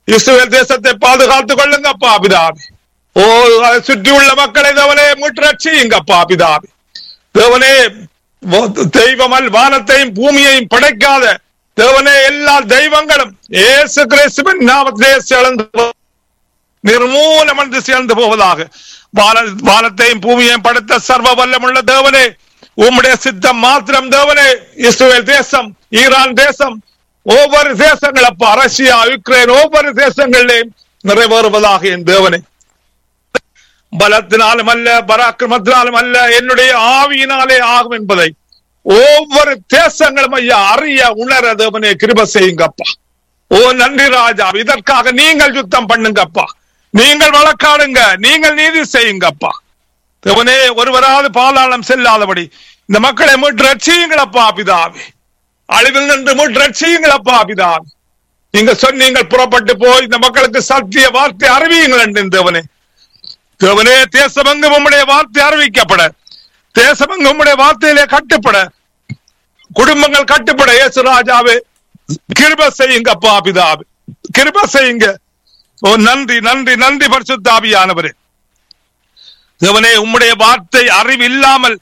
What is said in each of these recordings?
Israel தேசத்தை பாதுகாத்துக் கொள்ளுங்கப்பா பிதாவே ஓ அதை சுற்றியுள்ள மக்களை தேவனே மீட்டு ரட்சியுங்கப்பா பிதாவே தேவனே ஓ- தெய்வமல் வானத்தையும் பூமியையும் படைக்காத தேவனே எல்லா தெய்வங்களும் ஏசு கிறிஸ்துவின் நாமத்திலே சேர்ந்து நிர்மூலமன்று சேர்ந்து போவதாக வான- வானத்தையும் பூமியையும் படைத்த சர்வ வல்லமுள்ள தேவனே உம்முடைய சித்தம் மாத்திரம் தேவனே இஸ்ரேல் தேசம் ஈரான் தேசம் ஒவ்வொரு தேசங்கள் அப்பா ரஷ்யா யுக்ரைன் ஒவ்வொரு தேசங்களிலேயும் நிறைவேறுவதாக என் தேவனே பலத்தினாலும் அல்ல பராக்கிரமத்தினாலும் அல்ல என்னுடைய ஆவியினாலே ஆகும் என்பதை ஒவ்வொரு தேசங்களும் ஐயா அறிய உணர தேவனே கிருப செய்யுங்கப்பா ஓ நன்றி ராஜா இதற்காக நீங்கள் யுத்தம் பண்ணுங்கப்பா நீங்கள் வழக்காடுங்க நீங்கள் நீதி செய்யுங்கப்பா தேவனே ஒருவராவது பாலாளம் செல்லாதபடி இந்த மக்களை மீட்டு ரட்சியுங்களப்பா பிதாவே அழிவில் நின்று மீட்டு ரட்சியுங்களப்பா பிதாவே நீங்க சொன்னீங்கள் புறப்பட்டு போய் இந்த மக்களுக்கு சத்திய வார்த்தை அறிவியுங்கள் என்று தேவனே தேவனே தேசமெங்கும் உம்முடைய வார்த்தை அறிவிக்கப்பட தேசமெங்கும் உம்முடைய வார்த்தையிலே கட்டுப்பட குடும்பங்கள் கட்டுப்பட இயேசு ராஜாவே கிருப செய்யுங்கப்பா பிதாவே கிருப செய்யுங்க ஓ நன்றி நன்றி நன்றி பரிசுத்தாவியானவரே தேவனே உம்முடைய வார்த்தை அறிவு இல்லாமல்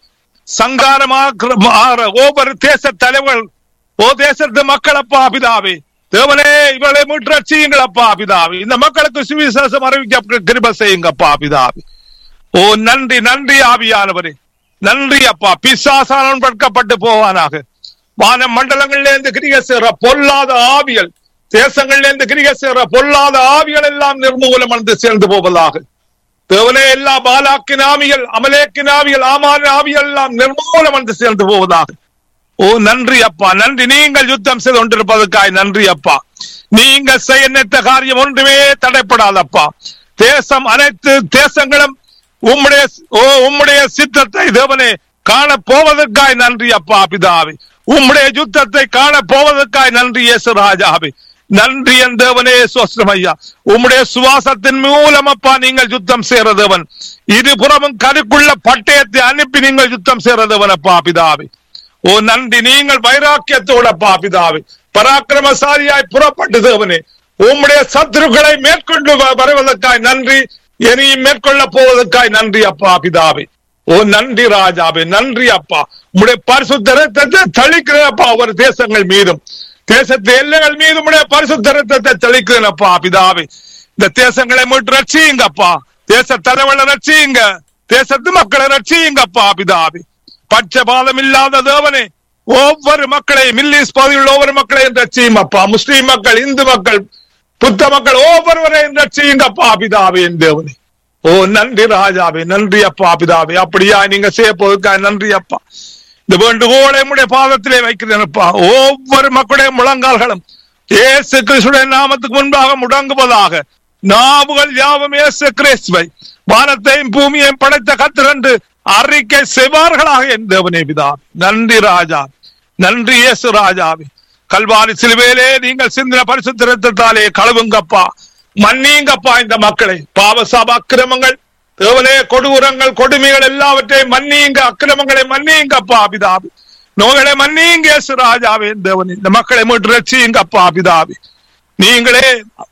சங்காரமாக ஒவ்வொரு தேச தலைவர்கள் ஓ தேசத்து மக்கள் அப்பா பிதாவே தேவனே இவளை முற்றச்சியுங்களப்பா பிதாவே இந்த மக்களுக்கு சுவிசேஷம் அறிவிக்க கிருப செய்யுங்கப்பா பிதாவே ஓ நன்றி நன்றி ஆவியானவரே நன்றி அப்பா பிசாசானவன் படுக்கப்பட்டு போவானாக வான மண்டலங்களில இருந்து கிரிக செய்ற பொல்லாத ஆவிகள் தேசங்களில இருந்து கிரிக செய்ற பொல்லாத ஆவிகள் எல்லாம் நிர்மூலம் வந்து சேர்ந்து போவதாக தேவனே எல்லா பாலாக்கின் ஆவிகள் அமலேக்கின் ஆவிகள் ஆமான ஆவிகள் எல்லாம் நிர்மூலம் வந்து சேர்ந்து போவதாக ஓ நன்றி அப்பா நன்றி நீங்கள் யுத்தம் செய்து கொண்டிருப்பதற்காய் நன்றி அப்பா நீங்கள் செய்ய நினைத்த காரியம் ஒன்றுமே தடைப்படாதப்பா தேசம் அனைத்து தேசங்களும் உம்முடைய ஓ உம்முடைய சித்தத்தை தேவனே காண போவதற்காய் நன்றி அப்பா பிதாவே உம்முடைய யுத்தத்தை காண போவதற்காய் நன்றி இயேசு ராஜாவே நன்றி என் தேவனே சோஸ்திரம் ஐயா உம்முடைய சுவாசத்தின் மூலம் அப்பா நீங்கள் யுத்தம் செய்யறதவன் இருபுறமும் கருக்குள்ள பட்டயத்தை அனுப்பி நீங்கள் யுத்தம் செய்யறதவன் அப்பா பிதாவே ஓ நன்றி நீங்கள் வைராக்கியத்தோட அப்பா பிதாவே பராக்கிரமசாலியாய் புறப்பட்டு தேவனே உம்முடைய சத்துருக்களை மேற்கொண்டு வ- வருவதற்காய் நன்றி இனியும் மேற்கொள்ள போவதற்காய் நன்றி அப்பா பிதாவே ஓ நன்றி ராஜாவே நன்றி அப்பா உம்முடைய பரிசுத்த ரத்தத்தை தளிக்கிறப்பா ஒவ்வொரு தேசங்கள் மீதும் தேசத்து எல்லைகள் மீது உம்முடைய பரிசுத்த ரத்தத்தை தெளிக்கிறப்பா பிதாவே இந்த தேசங்களை மீட்டு ரட்சியுங்கப்பா தேச தலைவர்களை ரட்சியுங்க தேசத்து மக்களை ரட்சியுங்கப்பா பிதாவே பட்சபாதம் இல்லாத தேவனே ஒவ்வொரு மக்களையும் மில்லிஸ் பகுதியில் ஒவ்வொரு மக்களையும் ரட்சியும் அப்பா முஸ்லீம் மக்கள் இந்து மக்கள் புத்த மக்கள் ஒவ்வொருவரையும் ரட்சியுங்கப்பா பிதாவே என் தேவனே ஓ நன்றி ராஜாவே நன்றி அப்பா பிதாவே அப்படியா நீங்க செய்ய போவதுக்கா நன்றி அப்பா இந்த வேண்டுகோளை உடைய பாதத்திலே வைக்கிறேன்ப்பா ஒவ்வொரு மக்களுடைய முழங்கால்களும் இயேசு கிறிஸ்துடைய நாமத்துக்கு முன்பாக முடங்குவதாக நாவுகள் யாவும் இயேசு கிறிஸ்துவை வானத்தையும் பூமியையும் படைத்த கத்திரண்டு அறிக்கை செய்வார்களாக என் தேவனே பிதா நன்றி ராஜா நன்றி இயேசு ராஜாவே கல்வாரி சிலுவையிலே நீங்கள் சிந்தின பரிசுத்த ரத்தத்தாலே கழுவுங்கப்பா மன்னியுங்கப்பா இந்த மக்களை பாவ சாப அக்கிரமங்கள் தேவனே கொடூரங்கள் கொடுமைகள் எல்லாவற்றையும் மன்னியுங்க அக்கிரமங்களை மன்னியுங்கப்பா பிதாபி நோய்களை மன்னியுங்க இயேசு ராஜாவே தேவனே இந்த மக்களை மீட்டு ரட்சியுங்கப்பா பிதாபி நீங்களே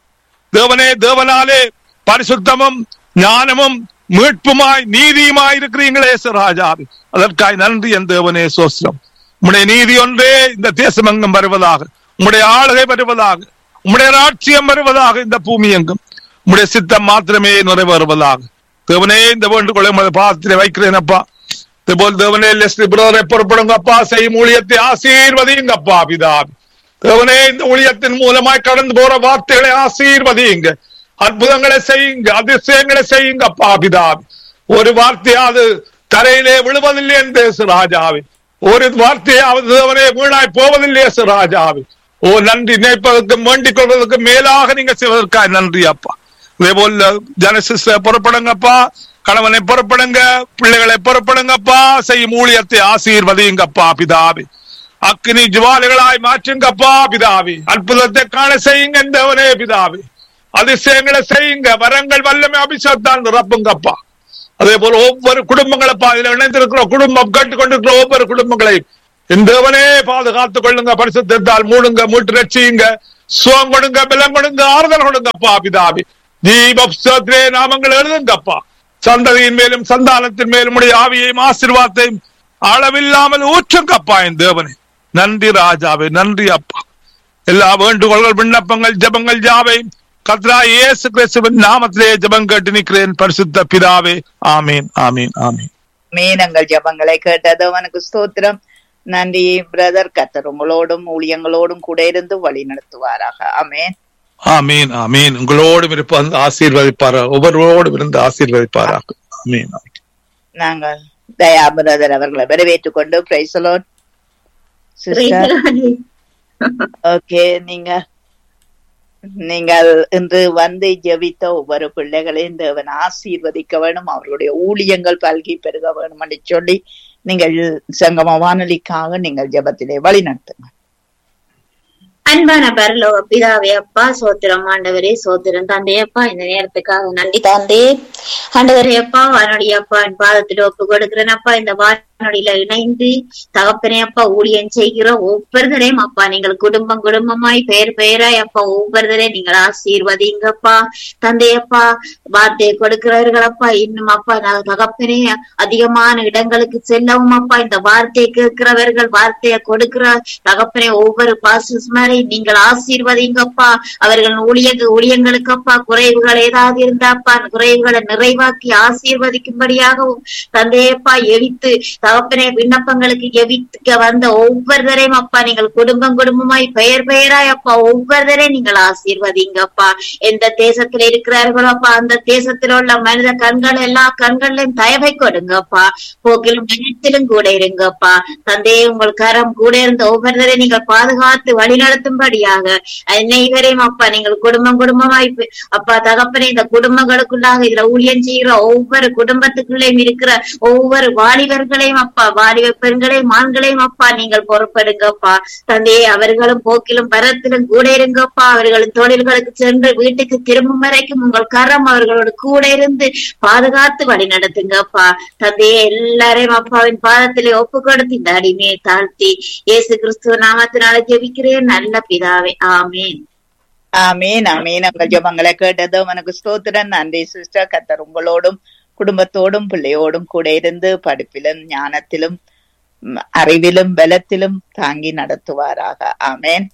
தேவனே தேவனாலே பரிசுத்தமும் ஞானமும் மீட்புமாய் நீதியுமாய் இருக்கிறீங்களே இயேசு ராஜாவே அதற்காய் நன்றி என் தேவனே சோஸ்திரம் உம்முடைய நீதி ஒன்றே இந்த தேசம் எங்கும் வருவதாக உம்முடைய ஆளுகை வருவதாக உம்முடைய ராட்சியம் வருவதாக இந்த பூமி எங்கும் உம்முடைய சித்தம் மாத்திரமே நிறைவேறுவதாக தேவனே இந்த வேண்டுகோளை உமது பாதத்திலே வைக்கிறேனப்பா இதுபோல் தேவனே லெஸ்லி பிரதரை புறப்படுங்கப்பா செய்யும் ஊழியத்தை ஆசீர்வதியுங்கப்பா பிதாவி தேவனே இந்த ஊழியத்தின் மூலமாய் கடந்து போற வார்த்தைகளை ஆசீர்வதியுங்க அற்புதங்களை செய்யுங்க அதிசயங்களை செய்யுங்கப்பா பிதாவி ஒரு வார்த்தையாவது தரையிலே விழுவதில்லை என்று இயேசு ராஜாவே ஒரு வார்த்தையாவது தேவனே வீணாய் போவதில்லை இயேசு ராஜாவே ஓ நன்றி நினைப்பதற்கும் வேண்டிக் கொள்வதற்கும் மேலாக நீங்க செய்வதற்காக நன்றி அப்பா இதே போல ஜனசிஸ்ட புறப்படுங்கப்பா கணவனை புறப்படுங்க பிள்ளைகளை புறப்படுங்கப்பா செய்யும் ஊழியத்தை ஆசீர்வதியுங்கப்பா பிதாவே அக்கினி ஜுவாலைகளாய் மாற்றுங்கப்பா பிதாவே அற்புதத்தை காண செய்யுங்க தேவனே பிதாவே அதிசயங்களை செய்யுங்க வரங்கள் வல்லமை அபிஷேகத்தான் நிரப்புங்கப்பா அதே போல ஒவ்வொரு குடும்பங்களப்பா இதுல இணைந்திருக்கிற குடும்பம் கேட்டுக்கொண்டிருக்கிற ஒவ்வொரு குடும்பங்களையும் இந்த தேவனே பாதுகாத்துக் கொள்ளுங்க பரிசுத்தால் மூடுங்க மூட்டு ரட்சியுங்க சுகம் கொடுங்க பலம் கொடுங்க ஆறுதல் கொடுங்கப்பா பிதாவே தீபப்சத்திலே நாமங்கள் எழுதுங்கப்பா சந்ததியின் மேலும் சந்தானத்தின் மேலும் உடைய ஆவியையும் ஆசீர்வாதத்தையும் அளவில்லாமல் ஊற்றுங்கப்பா என் தேவனே நன்றி ராஜாவே நன்றி அப்பா எல்லா வேண்டுகோள்கள் விண்ணப்பங்கள் ஜெபங்கள் யாவையும் கத்ரா இயேசு கிறிஸ்துவின் நாமத்திலே ஜெபம் கேட்டு நிற்கிறேன் பரிசுத்த பிதாவே ஆமீன் ஆமீன் ஆமீன் மீனங்கள் ஜபங்களை கேட்டது அவனுக்கு ஸ்தோத்திரம் நன்றி பிரதர் கத்தர் உங்களோடும் ஊழியங்களோடும் கூட இருந்து வழி நடத்துவாராக ஆமென் ஆமீன் ஆமீன் உங்களோடும் இருப்ப ஆசீர்வதிப்பாரா ஒவ்வொருவரோடும் இருந்து ஆசீர்வதிப்பாராக ஆமீன் நாங்கள் தயா பிரதர் அவர்களை வரவேற்றுக் கொண்டு பிரைசலோட் சிஸ்டர் ஓகே நீங்க நீங்கள் இன்று வந்து ஜெபித்த ஒவ்வொரு பிள்ளைகளையும் தேவன் ஆசீர்வதிக்க வேணும் அவர்களுடைய ஊழியங்கள் பல்கி பெருக வேணும் என்று சொல்லி நீங்கள் சங்கம வானொலிக்காக நீங்கள் ஜெபத்திலே வழி நடத்துங்க அன்பான பரலோக பிதாவே அப்பா சோத்திரம் ஆண்டவரே சோத்திரம் தந்தை அப்பா இந்த நேரத்துக்காக நன்றி தந்தே ஆண்டவரே அப்பா வானொலி அப்பா என் பாதத்தில் ஒப்பு கொடுக்கிறேன் அப்பா இந்த வானொலியில இணைந்து தகப்பனே அப்பா ஊழியம் செய்கிற ஒவ்வொருத்தரையும் அப்பா நீங்கள் குடும்பம் குடும்பமாய் பெயர் பெயராய் அப்பா ஒவ்வொருத்தரையும் நீங்கள் ஆசீர்வதிங்கப்பா தந்தையப்பா வார்த்தையை கொடுக்கிறவர்கள் அப்பா இன்னும் அப்பா நான் தகப்பனே அதிகமான இடங்களுக்கு செல்லவும் அப்பா இந்த வார்த்தையை கேட்கிறவர்கள் வார்த்தையை கொடுக்கிற தகப்பனே ஒவ்வொரு பாசஸ் மாதிரி நீங்கள் ஆசீர்வதிங்கப்பா அவர்கள் ஊழிய ஊழியங்களுக்கு அப்பா குறைவுகள் ஏதாவது இருந்தாப்பா அந்த குறைவுகளை நிறைவாக்கி ஆசீர்வதிக்கும்படியாகவும் தந்தையப்பா எவித்து தகப்பனே விண்ணப்பங்களுக்கு எவித்துக்க வந்த ஒவ்வொருத்தரையும் அப்பா நீங்கள் குடும்பம் குடும்பமாய் பெயர் பெயராய் அப்பா ஒவ்வொருத்தரையும் நீங்கள் ஆசீர்வதிங்கப்பா எந்த தேசத்துல இருக்கிறார்களோ அப்பா அந்த தேசத்தில் உள்ள மனித கண்கள் எல்லா கண்களையும் தயவை கொடுங்கப்பா போக்கிலும் மனத்திலும் கூட இருங்கப்பா தந்தையே உங்கள் கரம் கூட இருந்த ஒவ்வொருத்தரையும் நீங்கள் பாதுகாத்து வழிநடத்தும்படியாக அனைவரையும் அப்பா நீங்கள் குடும்பம் குடும்பமாய் பி- அப்பா தகப்பனே இந்த குடும்பங்களுக்குள்ளாக இதுல ஊழியம் செய்கிற ஒவ்வொரு குடும்பத்துக்குள்ளேயும் இருக்கிற ஒவ்வொரு வாலிபர்களையும் அப்பா வாலிப பெண்களையும் ஆண்களையும் அப்பா நீங்கள் பொறுப்பெடுங்கப்பா தந்தையே அவர்களும் போக்கிலும் பரத்திலும் கூட இருங்கப்பா அவர்களின் தொழில்களுக்கு சென்று வீட்டுக்கு திரும்பும் வரைக்கும் உங்கள் கரம் அவர்களோடு கூட இருந்து பாதுகாத்து வழி நடத்துங்கப்பா தந்தையே எல்லாரையும் அப்பாவின் பாதத்திலே ஒப்பு கொடுத்து இந்த அடிமையை தாழ்த்தி இயேசு கிறிஸ்துவ நாமத்தினால ஜெபிக்கிறேன் நல்ல பிதாவே ஆமென் ஆமீன் ஆமீன் உங்கள் ஜெபங்களை கேட்டது உனக்கு ஸ்தோத்திரம் நன்றி சிஸ்டர் கத்தர் உங்களோடும் குடும்பத்தோடும் பிள்ளையோடும் கூட இருந்து படிப்பிலும் ஞானத்திலும் ம், அறிவிலும் பலத்திலும் தாங்கி நடத்துவாராக ஆமேன்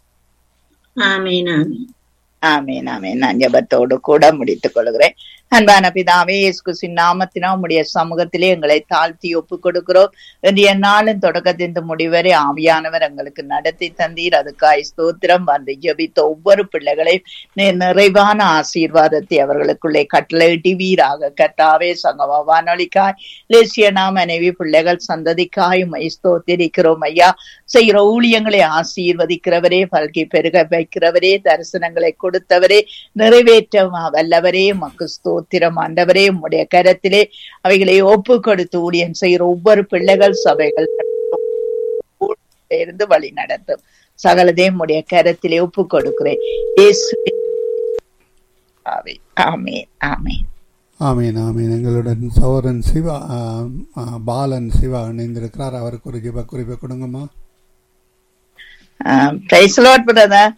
ஆமென் ஆமென் ஆமீன் ஆமீன் நான் ஜெபத்தோடு கூட முடித்துக் கொள்கிறேன் அன்பான பிதாவே இயேசு கிறிஸ்துவின் நாமத்தினா உம்முடைய சமூகத்திலே எங்களை தாழ்த்தி ஒப்புக் கொடுக்கிறோம் இன்றைய நாளின் தொடக்கத்தின் முடிவரை ஆவியானவர் எங்களுக்கு நடத்தி தந்தீர் அதுக்காய் ஸ்தோத்திரம் வந்து ஜெபித்த ஒவ்வொரு பிள்ளைகளையும் நீர் நிறைவான ஆசீர்வாதத்தை அவர்களுக்குள்ளே கட்டளையிடுவீராக கத்தாவே சங்கம வானொலிக்காய் லேசிய மனைவி பிள்ளைகள் சந்ததிக்காய் உம்மை ஸ்தோத்திரிக்கிறோம் ஐயா செய்கிற ஊழியங்களை ஆசீர்வதிக்கிறவரே பல்கி பெருக வைக்கிறவரே தரிசனங்களை கொடுத்தவரே நிறைவேற்ற வல்லவரே மக்கு ஸ்தோத்திரம் ஆண்டவரே உம்முடைய கரத்திலே அவைகளை ஒப்பு கொடுத்து ஊழியம் செய்கிற ஒவ்வொரு பிள்ளைகள் சபைகள் இருந்து வழி நடத்தும் சகலதையும் உடைய கரத்திலே ஒப்பு கொடுக்கிறேன் இயேசுவின் நாமமே. ஆமென் ஆமென் ஆமீன் ஆமீன் எங்களுடன் சௌரன் சிவா ஆ, ஆ, பாலன் சிவா இணைந்திருக்கிறார் அவருக்கு ஒரு ஜெப குறிப்பை கொடுங்கம்மா praise Lord brother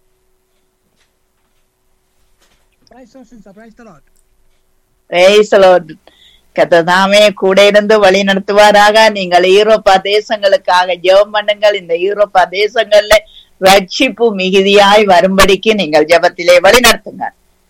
Praise the Lord, sister. Praise the Lord. Praise Lord கத்ததாமே கூட இருந்து வழி நடத்துவாராக நீங்கள் ஈரோப்பா தேசங்களுக்காக ஜெபம் பண்ணுங்கள் இந்த ஈரோப்பா தேசங்கள்ல ரட்சிப்பு மிகுதியாய் வரும்படிக்கு நீங்கள் ஜெபத்திலே வழி நடத்துங்க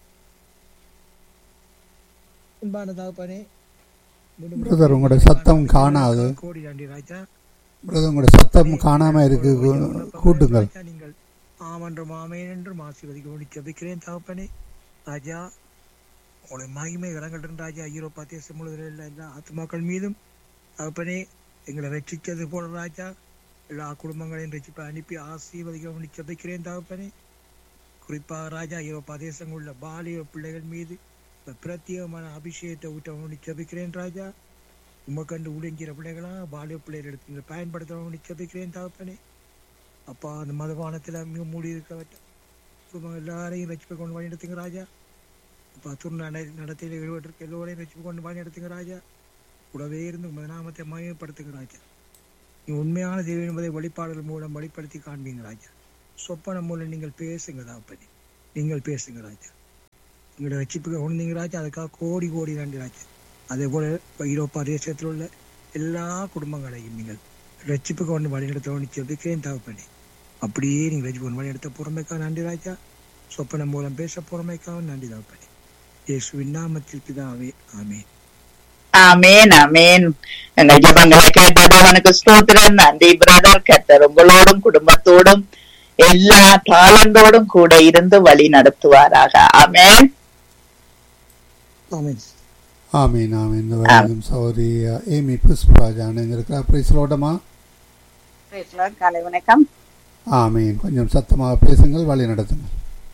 அன்பான தகப்பனே மீண்டும் பிரதர் உங்களோட சத்தம் காணாது கோடி நன்றி ராஜா பிரதர் உங்களோட சத்தம் காணாம இருக்கு கூ- கூட்டுங்கள் ராஜா, நீங்கள் ஆமன்றும் ஆமேன் என்றும் ஆசீர்வதிக்க ஜபிக்கிறேன் தகப்பனே ராஜா உங்களுடைய மகிமை விளங்கட்டும் ராஜா ஐரோப்பா தேசம் முழுவதும் உள்ள எல்லா ஆத்மாக்கள் மீதும் தகப்பனே எங்களை ரட்சித்தது போல ராஜா எல்லா குடும்பங்களையும் ரட்சிப்பை அனுப்பி ஆசீர்வதிக்க ஜபிக்கிறேன் தகப்பனே குறிப்பாக ராஜா ஐரோப்பா தேசங்கள் உள்ள பாலிய பிள்ளைகள் மீது இந்த பிரத்யேகமான அபிஷேகத்தை ஊட்ட ஜபிக்கிறேன் ராஜா உமக்கண்டு உடைஞ்சிற பிள்ளைகளா பாலிய பிள்ளைகள் எடுத்து பயன்படுத்த ஜபிக்கிறேன் தகப்பனே அப்பா அந்த மதுபானத்துல மிக மூடி இருக்க குடும்பம் எல்லாரையும் ரசிப்பை கொண்டு வழி நடத்துங்க ராஜா அப்பா துர்நட நடத்தையில் ஈடுபட்டிருக்க எல்லோரையும் ரசிப்பை கொண்டு வழி நடத்துங்க ராஜா கூடவே இருந்து உமது நாமத்தை மகிமைப்படுத்துங்க ராஜா நீ உண்மையான தெய்வம் என்பதை வெளிப்பாடுகள் மூலம் வெளிப்படுத்தி காண்பீங்க ராஜா சொப்பனம் மூலம் நீங்கள் பேசுங்க தகப்பனே நீங்கள் பேசுங்க ராஜா எங்களோட ரட்சிப்புக்கு உணர்ந்தீங்க ராஜா அதுக்காக கோடி கோடி நன்றி ராஜா அதே போல இப்ப ஐரோப்பா தேசத்தில் உள்ள எல்லா குடும்பங்களையும் நீங்கள் ரட்சிப்புக்கு ஒன்று வழிநடத்த ஒன்று செபிக்கிறேன் தகப்பனே அப்படியே நீங்கள் ரட்சிப்பு ஒன்று வழிநடத்த பொறுமைக்காக நன்றி ராஜா சொப்பனம் மூலம் பேச பொறுமைக்காக நன்றி தகப்பனே இயேசுவின் நாமத்தில் பிதாவே ஆமென் ஆமேன் ஆமேன் எங்கள் ஜபங்களை கேட்டவனுக்கு ஸ்தோத்திரம் நன்றி பிரதர் கர்த்தர் உங்களோடும் குடும்பத்தோடும் எல்லா தாளந்தோடும் கூட இருந்து வழி நடத்துவாராக ஆமேன் ஆமென் ஆமீன் ஆமீன் இந்த வேலையும் சௌரி ஏமி புஷ்பராஜா இணைந்திருக்கிறார் பிரைஸ்லோடமா Praise Lord. காலை வணக்கம் ஆமீன் கொஞ்சம் சத்தமாக பேசுங்கள் வழி நடத்துங்கள்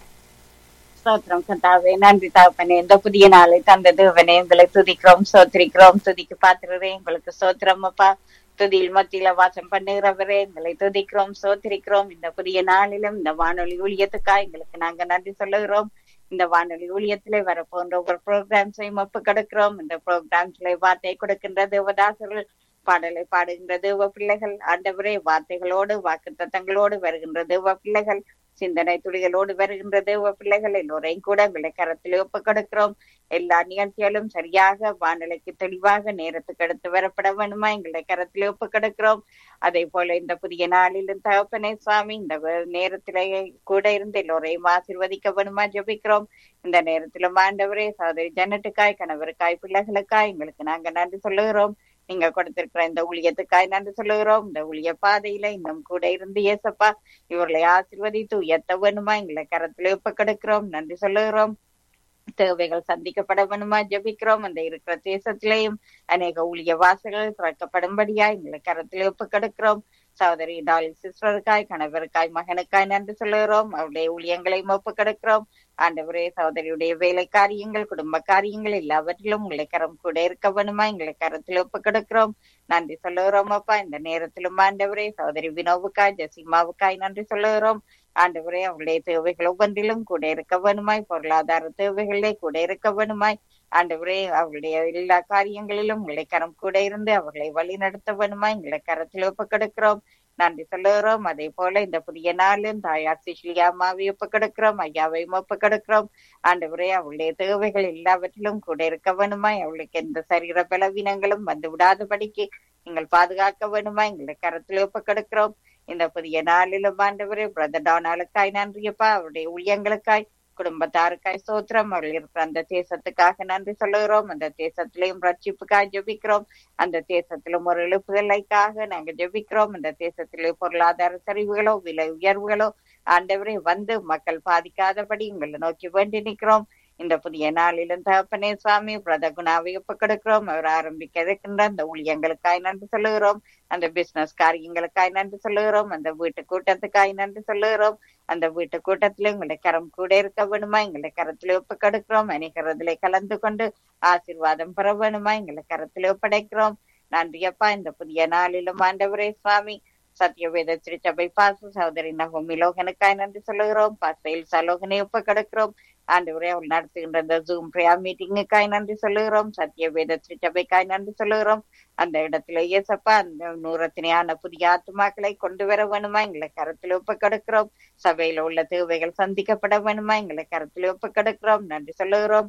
ஸ்தோத்திரம் கத்தாவே நன்றி தாப்பனே இந்த புதிய நாளை தந்த தேவனே எங்களை துதிக்கிறோம் சோத்திரிக்கிறோம் துதிக்கு பாத்துறதே உங்களுக்கு சோத்திரம் அப்பா துதியில் மத்தியில வாசம் பண்ணுகிறவரே எங்களை துதிக்கிறோம் சோத்திரிக்கிறோம் இந்த புதிய நாளிலும் இந்த வானொலி ஊழியத்துக்கா எங்களுக்கு நாங்க நன்றி சொல்லுகிறோம் இந்த வானொலி ஊழியத்திலே வர போன்ற ஒவ்வொரு ப்ரோக்ராம்ஸையும் ஒப்பு கொடுக்கிறோம் இந்த ப்ரோக்ராம்ஸ்ல வார்த்தை கொடுக்கின்ற தேவதாசர்கள் பாடலை பாடுகின்ற தேவ பிள்ளைகள் ஆண்டவரே வார்த்தைகளோடு வாக்கு தத்தங்களோடு வருகின்ற தேவ பிள்ளைகள் சிந்தனை துளிகளோடு வருகின்ற தேவ பிள்ளைகள் எல்லோரையும் கூட உங்களை கரத்தில் ஒப்பு கொடுக்கிறோம் எல்லா நிகழ்ச்சிகளும் சரியாக வானிலைக்கு தெளிவாக நேரத்துக்கு எடுத்து வரப்பட வேணுமா எங்களை கரத்தில் ஒப்பு கொடுக்கிறோம் அதே போல இந்த புதிய நாளிலும் தகப்பனே சுவாமி இந்த வ- நேரத்திலே கூட இருந்து எல்லோரையும் ஆசீர்வதிக்க வேணுமா ஜெபிக்கிறோம் இந்த நேரத்திலும் ஆண்டவரே சகோதரி ஜன்னட்டுக்காய் கணவருக்காய் பிள்ளைகளுக்காய் எங்களுக்கு நாங்க நன்றி சொல்லுகிறோம் நீங்க கொடுத்திருக்கிற இந்த ஊழியத்துக்காய் நன்றி சொல்லுகிறோம் இந்த ஊழிய பாதையில இன்னும் கூட இருந்து ஏசப்பா இவர்களை ஆசீர்வதித்து உயர்த்த வேணுமா எங்களை கரத்துல ஒப்பு கொடுக்கிறோம் நன்றி சொல்லுகிறோம் தேவைகள் சந்திக்கப்பட வேணுமா ஜெபிக்கிறோம் அந்த இருக்கிற தேசத்திலேயும் அநேக ஊழிய வாசல்கள் திறக்கப்படும்படியா எங்களை கரத்தில் ஒப்பு கொடுக்கிறோம் சகோதரி டாலி சிஸ்டருக்காய் கணவருக்காய் மகனுக்காய் நன்றி சொல்லுகிறோம் அவருடைய ஊழியங்களையும் ஒப்பு கொடுக்கிறோம் ஆண்டவரே சகோதரியுடைய வேலை காரியங்கள் குடும்ப காரியங்கள் எல்லாவற்றிலும் உங்களை கரம் கூட இருக்க வேணுமா எங்களை கரத்தில் ஒப்பு கொடுக்கிறோம் நன்றி சொல்லுகிறோம் அப்பா இந்த நேரத்திலும் ஆண்டவரே சகோதரி வினோவுக்காய் ஜெசிமாவுக்காய் நன்றி சொல்லுகிறோம் ஆண்டவரே அவருடைய தேவைகள் ஒவ்வொன்றிலும் கூட இருக்க வேணுமாய் பொருளாதார தேவைகளே கூட இருக்க வேணுமாய் ஆண்டவரே அவருடைய எல்லா காரியங்களிலும் உங்களை கரம் கூட இருந்து அவர்களை வழி நடத்த வேணுமாய் எங்களை கரத்தில் ஒப்பு கொடுக்கிறோம் நன்றி சொல்லுகிறோம் அதே போல இந்த புதிய நாளும் தாயார் சிஷ்லியா அம்மாவை ஒப்பு கொடுக்கிறோம் ஐயாவையும் ஒப்பு கொடுக்கிறோம் ஆண்டவரே அவளுடைய தேவைகள் எல்லாவற்றிலும் கூட இருக்க வேணுமாய் அவளுக்கு எந்த சரீர பலவீனங்களும் வந்து விடாதபடிக்கு நீங்கள் பாதுகாக்க வேணுமா எங்களை கரத்தில் ஒப்பு கொடுக்கிறோம் இந்த புதிய நாளிலும் ஆண்டவரே பிரதர் டானாலுக்காய் நன்றியப்பா அவருடைய ஊழியங்களுக்காய் குடும்பத்தாருக்காய் சோத்திரம் அவர்கள் இருக்கிற அந்த தேசத்துக்காக நன்றி சொல்லுகிறோம் அந்த தேசத்திலையும் ரட்சிப்புக்காய் ஜெபிக்கிறோம் அந்த தேசத்திலும் ஒரு எழுப்புதலைக்காக நாங்க ஜெபிக்கிறோம் அந்த தேசத்திலே பொருளாதார சரிவுகளோ விலை உயர்வுகளோ ஆண்டவரே வந்து மக்கள் பாதிக்காதபடி உங்களை நோக்கி வேண்டி நிற்கிறோம் இந்த புதிய நாளிலும் தகப்பனே சுவாமி பிரத குணாவை ஒப்பு கொடுக்கிறோம் அவர் ஆரம்பிக்க இருக்கின்ற அந்த ஊழியங்களுக்காய் நன்றி சொல்லுகிறோம் அந்த பிசினஸ் காரியங்களுக்காய் நன்றி சொல்லுகிறோம் அந்த வீட்டு கூட்டத்துக்காய் நன்றி சொல்லுகிறோம் அந்த வீட்டு கூட்டத்துல உங்களை கரம் கூட இருக்க வேணுமா எங்களை கரத்துல ஒப்பு கொடுக்கிறோம் அணிகிறதுல கலந்து கொண்டு ஆசீர்வாதம் பெற வேணுமா எங்களை கரத்துல ஒப்படைக்கிறோம் நன்றி அப்பா இந்த புதிய நாளிலும் ஆண்டவரே சுவாமி சத்யவேத திருச்சபை பாச சகோதரி நகோமி லோகனுக்காய் நன்றி சொல்லுகிறோம் பாசையில் சலோகனை ஒப்பு கொடுக்கிறோம் ஆண்டவரே அவள் நடத்துகின்ற இந்த ஜூம் பிரயா மீட்டிங்குக்காய் நன்றி சொல்லுகிறோம் சத்யவேத திருச்சபைக்காய் நன்றி சொல்லுகிறோம் அந்த இடத்துல இயேசப்பா அந்த நூறத்தினையான புதிய ஆத்துமாக்களை கொண்டு வர வேணுமா எங்களை கருத்தில் ஒப்பு கொடுக்கிறோம் சபையில உள்ள தேவைகள் சந்திக்கப்பட வேணுமா எங்களை கருத்தில் ஒப்பு கொடுக்கிறோம் நன்றி சொல்லுகிறோம்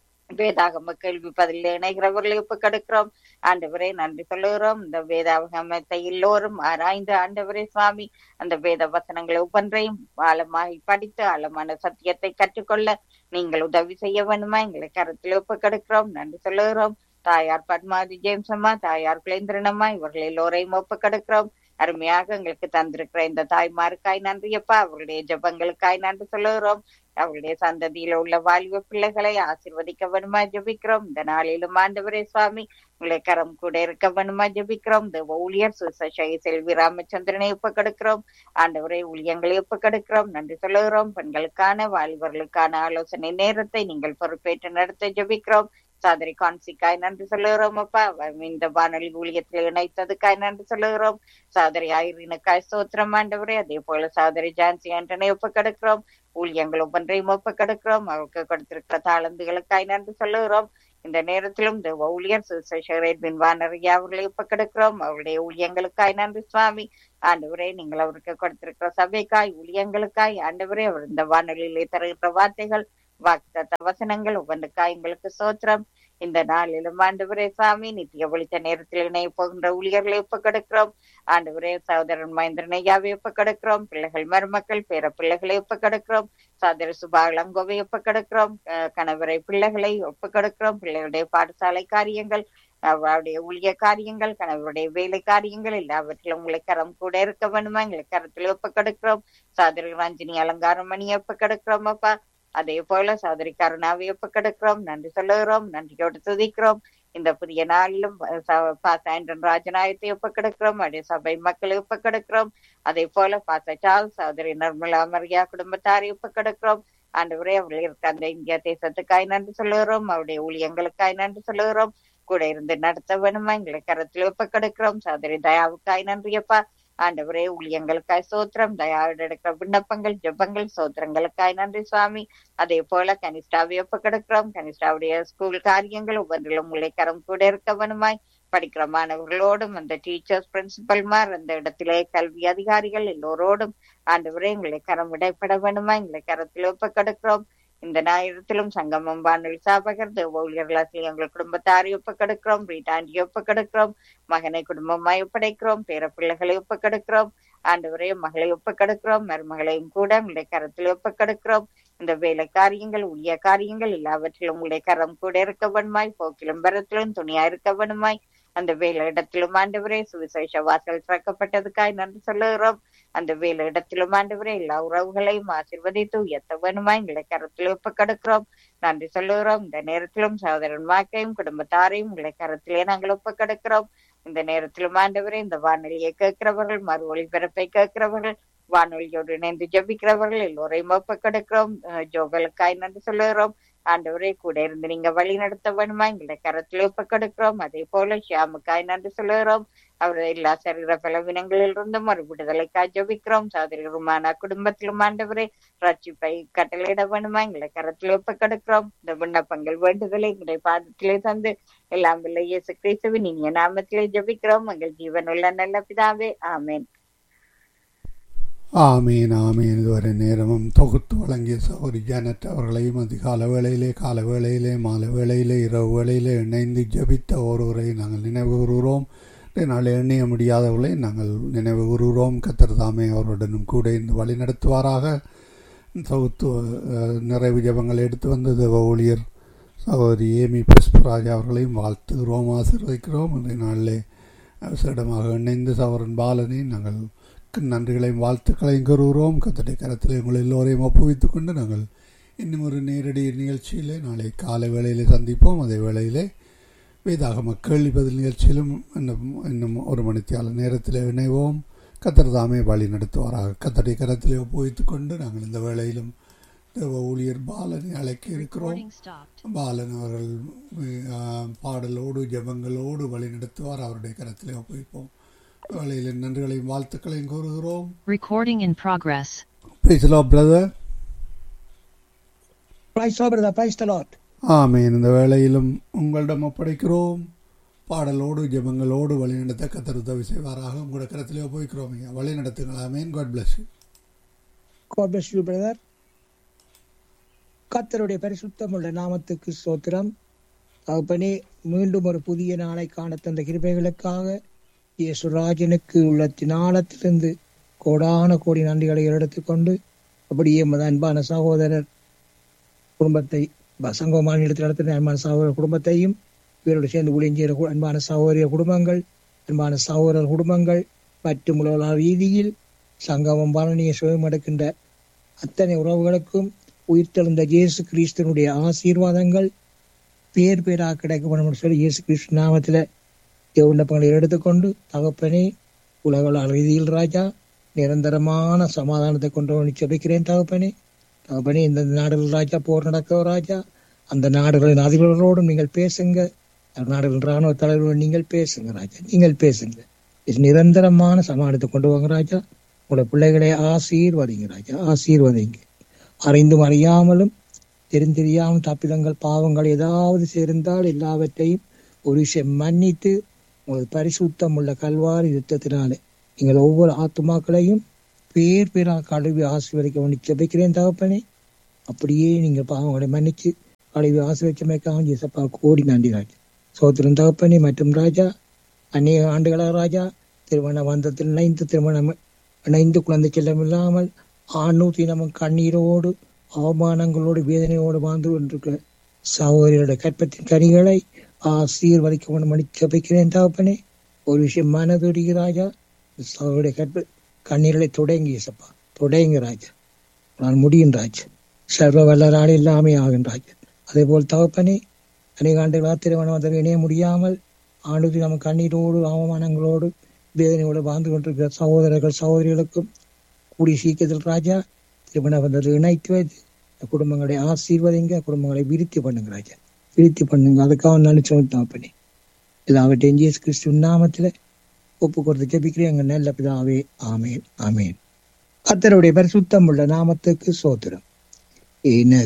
வேதாகம கேள்வி பதில் இணைகிறவர்களை ஒப்பு கொடுக்கிறோம் ஆண்டவரே நன்றி சொல்லுகிறோம் இந்த வேதாகமத்தை எல்லோரும் ஆராய்ந்து ஆண்டவரே சுவாமி அந்த வேத வசனங்களை ஒவ்வொன்றையும் ஆழமாகி படித்து ஆழமான சத்தியத்தை கற்றுக்கொள்ள நீங்கள் உதவி செய்ய வேணுமா எங்களை கருத்தில் ஒப்பு கொடுக்கிறோம் நன்றி சொல்லுகிறோம் தாயார் பத்மாதி ஜேம்சம்மா தாயார் குலேந்திரனம்மா இவர்கள் எல்லோரையும் ஒப்பு கொடுக்கிறோம் அருமையாக எங்களுக்கு தந்திருக்கிற இந்த தாய்மாருக்காய் நன்றியப்பா அவர்களுடைய ஜபங்களுக்காய் நன்றி சொல்லுகிறோம் அவருடைய சந்ததியில உள்ள வாலிப பிள்ளைகளை ஆசிர்வதிக்க வேணுமா ஜெபிக்கிறோம் இந்த நாளிலும் ஆண்டவரே சுவாமி உங்களை கரம் கூட இருக்க வேணுமா ஜெபிக்கிறோம் இந்த ஊழியர் சுசை செல்வி ராமச்சந்திரனை ஒப்பு கொடுக்கிறோம் ஆண்டவரை ஊழியங்களை ஒப்பு கொடுக்கிறோம் நன்றி சொல்லுகிறோம் பெண்களுக்கான வாலிபர்களுக்கான ஆலோசனை நேரத்தை நீங்கள் பொறுப்பேற்று நடத்த ஜெபிக்கிறோம் சாதரி கான்சிக்காய் நன்றி சொல்லுகிறோம் அப்பா இந்த வானொலி ஊழியத்தில் இணைத்ததுக்காய் நன்றி சொல்லுகிறோம் சாதரி ஐரினுக்காய் சோத்திரம் ஆண்டவரே அதே போல சாதரி ஜான்சி ஆண்டனை ஒப்பு கொடுக்கிறோம் ஊழியங்கள் ஒவ்வொன்றையும் ஒப்பு கொடுக்கிறோம் அவருக்கு கொடுத்திருக்கிற தாளந்துகளுக்காய் நன்றி சொல்லுகிறோம் இந்த நேரத்திலும் இந்த ஊழியர் சுசேஷரேபின் வானரியா அவர்களை ஒப்புக்கெடுக்கிறோம் அவருடைய ஊழியங்களுக்காய் நன்றி சுவாமி ஆண்டவரே நீங்கள் அவருக்கு கொடுத்திருக்கிற சபைக்காய் ஊழியங்களுக்காய் ஆண்டவரே அவர் இந்த வானொலியிலே தருகின்ற வார்த்தைகள் வாக்குத்த வசனங்கள் ஒவ்வொன்றுக்காய் எங்களுக்கு சோத்திரம் இந்த நாளிலும் ஆண்டவரே சாமி நித்திய ஒழித்த நேரத்தில் இணைய போகின்ற ஊழியர்களை ஒப்புக்கெடுக்கிறோம் ஆண்டவரே சகோதரன் மகேந்திரன் ஐயாவை ஒப்புக்கெடுக்கிறோம் பிள்ளைகள் மருமக்கள் பேர பிள்ளைகளை ஒப்புக்கெடுக்கிறோம் சகோதர சுபா இளங்கோவை ஒப்புக்கெடுக்கிறோம் அஹ் கணவரை பிள்ளைகளை ஒப்புக்கெடுக்கிறோம் பிள்ளைகளுடைய பாடசாலை காரியங்கள் அவருடைய ஊழிய காரியங்கள் கணவருடைய வேலை காரியங்கள் எல்லாவற்றிலும் உங்களை கரம் கூட இருக்க வேணுமா எங்களை கரத்தில் ஒப்புக்கெடுக்கிறோம் சகோதரி ரஞ்சினி அலங்காரம் மணி ஒப்புக்கெடுக்கிறோம் அப்பா அதே போல சகோதரி கருணாவை ஒப்புக்கெடுக்கிறோம் நன்றி சொல்லுகிறோம் நன்றியோடு துதிக்கிறோம் இந்த புதிய நாளிலும் பாசாயன் ராஜநாயகத்தை ஒப்புக்கெடுக்கிறோம் அதே சபை மக்களை ஒப்புக்கெடுக்கிறோம் அதே போல பாச சால் சகோதரி நிர்மலா மரியா குடும்பத்தாரை ஒப்புக்கெடுக்கிறோம் ஆண்டவரே அவர்கள் இருக்க அந்த இந்தியா தேசத்துக்காய் நன்றி சொல்லுகிறோம் அவருடைய ஊழியங்களுக்காய் நன்றி சொல்லுகிறோம் கூட இருந்து நடத்த வேணுமா எங்களை கரத்தில் ஒப்புக்கெடுக்கிறோம் சகோதரி தயாவுக்காய் நன்றியப்பா ஆண்டவரே ஊழியங்களுக்காய் சோத்திரம் தயாவோடு எடுக்கிற விண்ணப்பங்கள் ஜெபங்கள் சோத்திரங்களுக்காய் நன்றி சுவாமி அதே போல கனிஷ்டாவை ஒப்புக்கெடுக்கிறோம் கனிஷ்டாவுடைய ஸ்கூல் காரியங்கள் ஒவ்வொன்றிலும் உங்களை கரம் கூட இருக்க வேணுமாய் படிக்கிற மாணவர்களோடும் அந்த டீச்சர்ஸ் பிரின்சிபல்மார் அந்த இடத்திலே கல்வி அதிகாரிகள் எல்லோரோடும் ஆண்டவரே எங்களை கரம் விடைப்பட வேணுமா எங்களை கரத்தில் ஒப்புக்கெடுக்கிறோம் இந்த நேரத்திலும் சங்கமம் வானொலி சாபகர் ஊழியர்களாசி எங்கள் குடும்பத்தாரை ஒப்புக்கெடுக்கிறோம் வீட்டாண்டியை ஒப்புக்கெடுக்கிறோம் மகனை குடும்பமாய் ஒப்படைக்கிறோம் பேர பிள்ளைகளை ஒப்புக்கெடுக்கிறோம் ஆண்டவரே மகளை ஒப்புக்கெடுக்கிறோம் மருமகளையும் கூட உங்களுடைய கரத்தில் ஒப்புக்கெடுக்கிறோம் இந்த வேலை காரியங்கள் உரிய காரியங்கள் எல்லாவற்றிலும் உங்களுடைய கரம் கூட இருக்க வேணுமாய் போக்கிலும் பரத்திலும் துணியா இருக்க வேணுமாய் அந்த வேலை இடத்திலும் ஆண்டவரே சுவிசேஷ வாசல் திறக்கப்பட்டதுக்காய் நன்றி சொல்லுகிறோம் அந்த வேலை இடத்திலும் ஆண்டவரே எல்லா உறவுகளையும் ஆசிர்வதித்து உயர்த்த வேணுமா எங்களை கரத்தில் ஒப்புக்கெடுக்கிறோம் நன்றி சொல்லுகிறோம் இந்த நேரத்திலும் சகோதரன் மாக்கையும் குடும்பத்தாரையும் உங்களை கரத்திலே நாங்கள் ஒப்புக்கெடுக்கிறோம் இந்த நேரத்திலும் ஆண்டவரே இந்த வானொலியை கேட்கிறவர்கள் மறு ஒளிபரப்பை கேட்கிறவர்கள் வானொலியோடு இணைந்து ஜபிக்கிறவர்கள் எல்லோரையும் ஒப்புக்கெடுக்கிறோம் ஜோகளுக்காய் நன்றி சொல்லுகிறோம் ஆண்டவரே கூட இருந்து நீங்க வழி நடத்த வேணுமா எங்களை கரத்தில் ஒப்புக்கெடுக்கிறோம் அதே போல ஷியாமுக்காய் நன்றி சொல்லுகிறோம் அவர் எல்லா சரீர பலவீனங்களில் இருந்தும் ஒரு விடுதலைக்காய் ஜபிக்கிறோம் சோதரி ருமானா குடும்பத்திலும் ஆண்டவரே ரட்சிப்பை கட்டளையிட வேணுமா எங்களை கரத்தில் ஒப்புக்கெடுக்கிறோம் இந்த விண்ணப்பங்கள் வேண்டுதலை எங்களுடைய பாதத்திலே தந்து எல்லாம் இல்லை இயேசு கிறிஸ்துவின் இனிய நாமத்திலே ஜபிக்கிறோம் எங்கள் ஜீவனுள்ள நல்ல பிதாவே ஆமேன் ஆமீன் ஆமீன் இதுவரை நேரமும் தொகுத்து வழங்கிய சௌரி ஜானட் அவர்களையும் அதிகால வேளையிலே கால வேளையிலே மாலை வேளையிலே இரவு வேளையிலே இணைந்து ஜபித்த ஒருவரை நாங்கள் நினைவு கூறுகிறோம் நாள் எண்ணிய முடியாதவர்களை நாங்கள் நினைவு கூறுகிறோம் கத்தர் தாமே அவருடனும் கூட இந்த வழி நடத்துவாராக தொகுத்து நிறைவு ஜபங்கள் எடுத்து வந்தது ஊழியர் சகோதரி ஏமி புஷ்பராஜ் அவர்களையும் வாழ்த்துகிறோம் ஆசீர்வதிக்கிறோம் இன்றைய நாளிலே அவசரமாக இணைந்து சவரன் பாலனை நாங்கள் நன்றிகளையும் வாழ்த்துக்களையும் கூறுகிறோம் கத்தடை கரத்தில் உங்கள் எல்லோரையும் ஒப்புவித்துக் கொண்டு நாங்கள் இன்னும் ஒரு நேரடி நிகழ்ச்சியிலே நாளை காலை வேளையிலே சந்திப்போம் அதே வேளையிலே வேதாகம கேள்வி பதில் நிகழ்ச்சியிலும் இன்னும் இன்னும் ஒரு மணித்தியால நேரத்தில் இணைவோம் கத்தர் தாமே வழி நடத்துவாராக கத்தடை கரத்திலே ஒப்புவித்துக் கொண்டு நாங்கள் இந்த வேளையிலும் தேவ ஊழியர் பாலனை அழைக்க இருக்கிறோம் பாலன் அவர்கள் பாடலோடு ஜபங்களோடு வழி நடத்துவார் அவருடைய கரத்திலே ஒப்புவிப்போம் வேலையில் நன்றிகளையும் வாழ்த்துக்களையும் கூறுகிறோம் Recording in progress. Praise the Lord, brother. Praise the brother. Praise the Lord. ஆமேன் இந்த வேளையிலும் உங்களிடம் ஒப்படைக்கிறோம் பாடலோடு ஜெபங்களோடு வழிநடத்த கத்தர் உதவி செய்வாராக உங்களோட கரத்திலே போய்க்கிறோம் ஐயா வழி நடத்துங்கள் ஆமேன் God bless God bless you, brother. கத்தருடைய பரிசுத்தமுள்ள நாமத்துக்கு சோத்திரம் தகப்பனே மீண்டும் ஒரு புதிய நாளை காண தந்த கிருபைகளுக்காக இயேசுராஜனுக்கு உள்ள நாளத்திலிருந்து கோடான கோடி நன்றிகளை எடுத்துக்கொண்டு அப்படியே மத அன்பான சகோதரர் குடும்பத்தை சங்கமான இடத்தில் நடத்தின அன்பான சகோதரர் குடும்பத்தையும் இவரோடு சேர்ந்து ஊழியர் அன்பான சகோதரிய குடும்பங்கள் அன்பான சகோதரர் குடும்பங்கள் மற்றும் உலக ரீதியில் சங்கமம் பலனியை சுயம் எடுக்கின்ற அத்தனை உறவுகளுக்கும் உயிர்த்தெழுந்த இயேசு கிறிஸ்தனுடைய ஆசீர்வாதங்கள் பேர் பேராக கிடைக்கப்படும் சொல்லி இயேசு கிறிஸ்து நாமத்தில் விண்ணப்பங்களை எடுத்துக்கொண்டு தகப்பனே உலக ரீதியில் ராஜா நிரந்தரமான சமாதானத்தை கொண்டு செபிக்கிறேன் தகப்பனே தகப்பனே இந்த நாடுகள் ராஜா போர் நடக்க ராஜா அந்த நாடுகளின் அதிபர்களோடும் நீங்கள் பேசுங்க அந்த நாடுகளின் ராணுவ தலைவர்களோடு நீங்கள் பேசுங்க ராஜா நீங்கள் பேசுங்க இது நிரந்தரமான சமாதானத்தை கொண்டு வாங்க ராஜா உங்களுடைய பிள்ளைகளை ஆசீர்வதிங்க ராஜா ஆசீர்வதிங்க அறிந்தும் அறியாமலும் தெரிந்தெரியாமல் தப்பிதங்கள் பாவங்கள் ஏதாவது சேர்ந்தால் எல்லாவற்றையும் ஒரு விஷயம் மன்னித்து உங்கள் பரிசுத்தம் உள்ள கல்வாரி யுத்தத்தினாலே நீங்கள் ஒவ்வொரு ஆத்துமாக்களையும் பேர் பேராக கழுவி ஆசீர்வதிக்க வேண்டி ஜெபிக்கிறேன் தகப்பனே அப்படியே நீங்கள் பாவங்களை மன்னிச்சு கழுவி ஆசீர்வதிச்சமைக்காக ஜெசப்பா கோடி நன்றி ராஜா சோத்திரம் தகப்பனே மற்றும் ராஜா அநேக ஆண்டுகளாக ராஜா திருமண வந்தத்தில் இணைந்து திருமணம் இணைந்து குழந்தை செல்லம் இல்லாமல் ஆணூ தினமும் கண்ணீரோடு அவமானங்களோடு வேதனையோடு வாழ்ந்து கொண்டிருக்கிற சகோதரியோட கற்பத்தின் கனிகளை ஆசீர்வதிக்க வேண்டும் என்று ஜெபிக்கிறேன் தகப்பனே ஒரு விஷயம் மனதுருகி ராஜா சகோதரிய கற்ப கண்ணீர்களை தொடங்கி இசப்பா தொடங்க ராஜா நான் முடியும் ராஜா சர்வ வல்லரால் எல்லாமே ஆகும் ராஜா அதே போல் தகப்பனே அநேக ஆண்டுகளாக திருமணம் வந்தது இணைய முடியாமல் ஆண்டுக்கு நம்ம கண்ணீரோடு அவமானங்களோடு வேதனையோடு வாழ்ந்து கொண்டிருக்கிற சகோதரர்கள் சகோதரிகளுக்கும் கூடிய சீக்கிரத்தில் ராஜா திருமண வந்தது இணைத்து வைத்து இந்த குடும்பங்களை ஆசீர்வதிங்க குடும்பங்களை விருத்தி பண்ணுங்க ராஜா விருத்தி பண்ணுங்க அதுக்காக நினைச்சோம் தாப்பனே எல்லாவற்றையும் இயேசு கிறிஸ்து நாமத்தில் ஒப்பு கொடுத்து ஜெபிக்கிறேன் எங்க நல்ல பிதாவே ஆமேன் ஆமேன் கர்த்தருடைய பரிசுத்தம் உள்ள நாமத்துக்கு சோத்திரம் என்ன